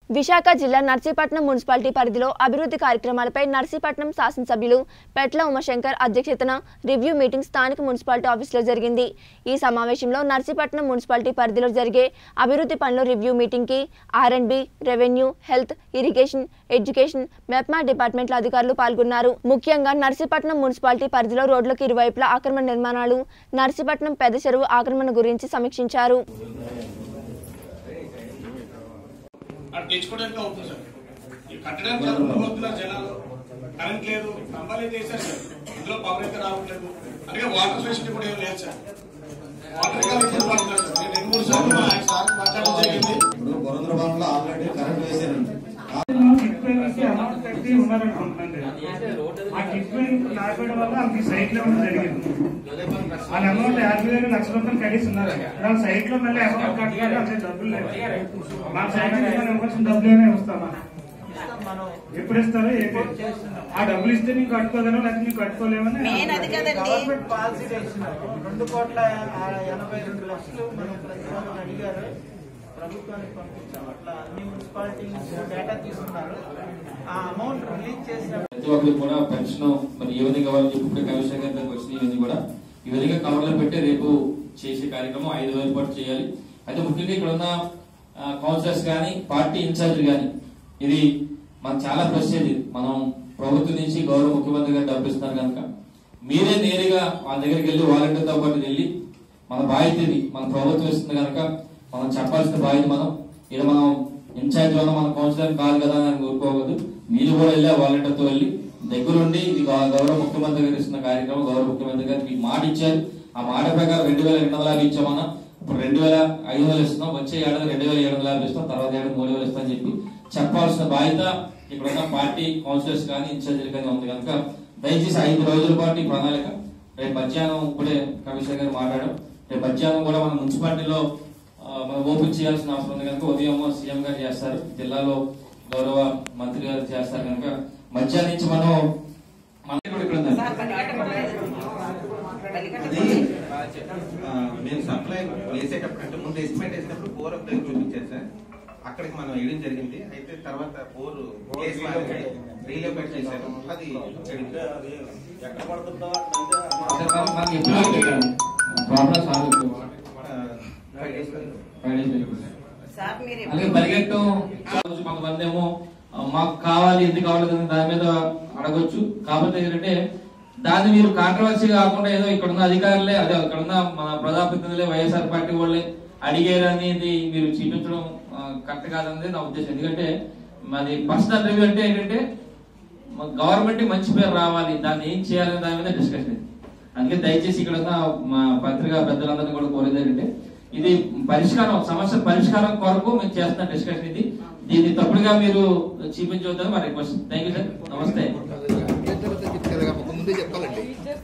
విశాఖ జిల్లా నర్సీపట్నం మున్సిపాలిటీ పరిధిలో అభివృద్ధి కార్యక్రమాలపై నర్సీపట్నం శాసనసభ్యులు పెట్ల ఉమాశంకర్ అధ్యక్షతన రివ్యూ మీటింగ్ స్థానిక మున్సిపాలిటీ ఆఫీసులో జరిగింది ఈ సమావేశంలో నర్సీపట్నం మున్సిపాలిటీ పరిధిలో జరిగే అభివృద్ధి పనుల రివ్యూ మీటింగ్ కి R and B revenue health irrigation education MEPMA డిపార్ట్మెంట్ల అధికారులు పాల్గొన్నారు ముఖ్యంగా నర్సీపట్నం మున్సిపాలిటీ పరిధిలో రోడ్లకు ఇరువైపులా ఆక్రమణ నిర్మాణాలు నర్సీపట్నం పెద్ద చెరువు ఆక్రమణ గురించి సమీక్షించారు అది తెచ్చుకోవడానికి అవుతుంది సార్ ఈ కట్టడానికి చాలా ఉండబోతున్నారు జనాలు కరెంట్ లేదు స్తంభాలు అయితే వేశారు సార్ ఇందులో పవర్ అయితే రావట్లేదు అలాగే వాటర్ ఫెసిలిటీ కూడా ఏం లేదు సార్ వాటర్ ఇంకా ఇబ్బంది పడుతున్నారు సార్ నేను రెండు మూడు సార్లు మా ఆయన సార్ మాట్లాడడం జరిగింది ఇప్పుడు బురంద్రబాబులో ఆల్రెడీ కరెంట్ వేసారండి కిట్మెంట్కి అమౌంట్ కట్టి ఉన్నారనుకుంటున్నాను ఆ కిట్మెంట్ కాకపోవడం వల్ల ఆమెకి సైట్ లో ఉండడం జరిగింది వాళ్ళ అమౌంట్ యాభై వేలు లక్ష రూపాయలు కట్టేసి ఉన్నారు వాళ్ళ సైట్ లో మళ్ళీ అమౌంట్ కట్టాలి అంతే డబ్బులు లేవు మా సైట్ నుంచి మనం ఇవ్వాల్సిన డబ్బులు ఇస్తామా ఎప్పుడు ఇస్తారు ఏంటి? ఆ డబ్బులు ఇస్తే నీకు కట్టుకోగలవు లేకపోతే నీకు కట్టుకోలేమని మెయిన్ అది కదండి గవర్నమెంట్ పాలసీ చేస్తున్నారు రెండు కోట్ల ఆ ఎనభై రెండు లక్షలు మనం ప్రతి ఒక్కరు అడిగారు ప్రభుత్వానికి పంపించాం అట్లా అన్ని మున్సిపాలిటీస్ డేటా తీసుకున్నారు ఆ అమౌంట్ రిలీజ్ చేసిన ప్రతి ఒక్కరు కూడా పెన్షన్ మరి ఏ విధంగా కావాలని చెప్పి ఇప్పుడే కమిషనర్ గారి దగ్గరికి వచ్చిన ఇవన్నీ కూడా ఈ విధంగా కవర్లో పెట్టి రేపు చేసే కార్యక్రమం ఐదు రోజుల పాటు చేయాలి అయితే ముఖ్యంగా ఇక్కడ ఉన్న కౌన్సిలర్స్ కానీ పార్టీ ఇన్ఛార్జ్ కానీ ఇది మనకు చాలా ప్రశ్నది మనం ప్రభుత్వం నుంచి గౌరవ ముఖ్యమంత్రి గారు డబ్బు ఇస్తున్నారు కనుక మీరే నేరుగా వాళ్ళ దగ్గరికి వెళ్ళి వాలంటీర్తో పాటు వెళ్ళి మన బాధ్యత ఇది మన ప్రభుత్వం ఇస్తుంది కనుక మనం చెప్పాల్సిన బాధ్యత మనం ఇది మనం ఇన్ఛార్జ్ వల్ల మన కౌన్సిలర్ కాదు కదా అని కోరుకోవద్దు మీరు కూడా వెళ్ళి వాలంటీర్తో వెళ్ళి దగ్గరుండి ఇది గౌ- గౌరవ ముఖ్యమంత్రి గారు ఇస్తున్న కార్యక్రమం గౌరవ ముఖ్యమంత్రి గారు మీకు మాట ఇచ్చారు ఆ మాట ప్రకారం రెండు వేల రెండు వందల యాభై ఇచ్చామన్నా ఇప్పుడు రెండు వేల ఐదు వందలు ఇస్తున్నాం వచ్చే ఏడాది రెండు వేల ఏడు వందల యాభై ఇస్తాం తర్వాత ఏడాది మూడు వేలు ఇస్తాం అని చెప్పి చెప్పాల్సిన బాధ్యత ఇక్కడ ఉన్న పార్టీ కౌన్సిలర్స్ కానీ ఇన్ఛార్జీలు కానీ ఉంది కనుక దయచేసి ఐదు రోజుల పాటు ఈ ప్రణాళిక రేపు మధ్యాహ్నం ఇప్పుడే కమిషనర్ గారు మాట్లాడాం రేపు మధ్యాహ్నం కూడా మన మున్సిపాలిటీలో ఆ, మనం ఓపెన్ చేయాల్సిన అవసరం ఉంది కనుక ఉదయం సీఎం గారు చేస్తారు జిల్లాలో గౌరవ మంత్రి గారు చేస్తారు కనుక మధ్యాహ్నం నుంచి మనం మన కూడా ఇక్కడ ఉందండి. అది ఆ, మేము సప్లై వేసేటప్పుడు అంటే ముందు ఎస్టిమేట్ వేసినప్పుడు బోర్ ఒక దగ్గర చూపించారు సార్ అక్కడికి మనం వేయడం జరిగింది అయితే తర్వాత బోర్ కేసు రీలోకేట్ చేశారు అది చెడింది. ఎక్కడ పడుతుందో సార్, మనం- మనకి ఎప్పుడు ఇక్కడ ప్రాబ్లం సాల్వ్ అవుతుంది. ఆ, five days లో. ఫైవ్ డేస్ అయిపోతుంది. సార్ మీరు అలాగే పరిగెట్టడం రోజు కొంతమంది ఏమో ఆ, మాకు కావాలి ఎందుకు కావాలి అని దాని మీద అడగొచ్చు కాకపోతే ఏంటంటే దాన్ని మీరు కాంట్రవర్సీ కాకుండా ఏదో ఇక్కడ ఉన్న అధికారులే అదే ఇక్కడ ఉన్న మన ప్రజాప్రతినిధులే వైఎస్ఆర్ పార్టీ వాళ్ళే అడిగారు అనేది మీరు చూపించడం కరెక్ట్ కాదనేది నా ఉద్దేశం ఎందుకంటే మరి పర్సనల్ రివ్యూ అంటే ఏంటంటే గవర్నమెంట్ మంచి పేరు రావాలి దాన్ని ఏం చేయాలనే దాని మీద డిస్కషన్ ఇది అందుకే దయచేసి ఇక్కడ ఉన్న మా పత్రికా పెద్దలందరినీ కూడా కోరేది ఏంటంటే ఇది పరిష్కారం సమస్య పరిష్కారం కొరకు మేము చేస్తున్న డిస్కషన్ ఇది దీన్ని తప్పుడుగా మీరు చూపించవద్దని మా రిక్వెస్ట్ థ్యాంక్ యూ సార్ నమస్తే ముందే చెప్పాలండి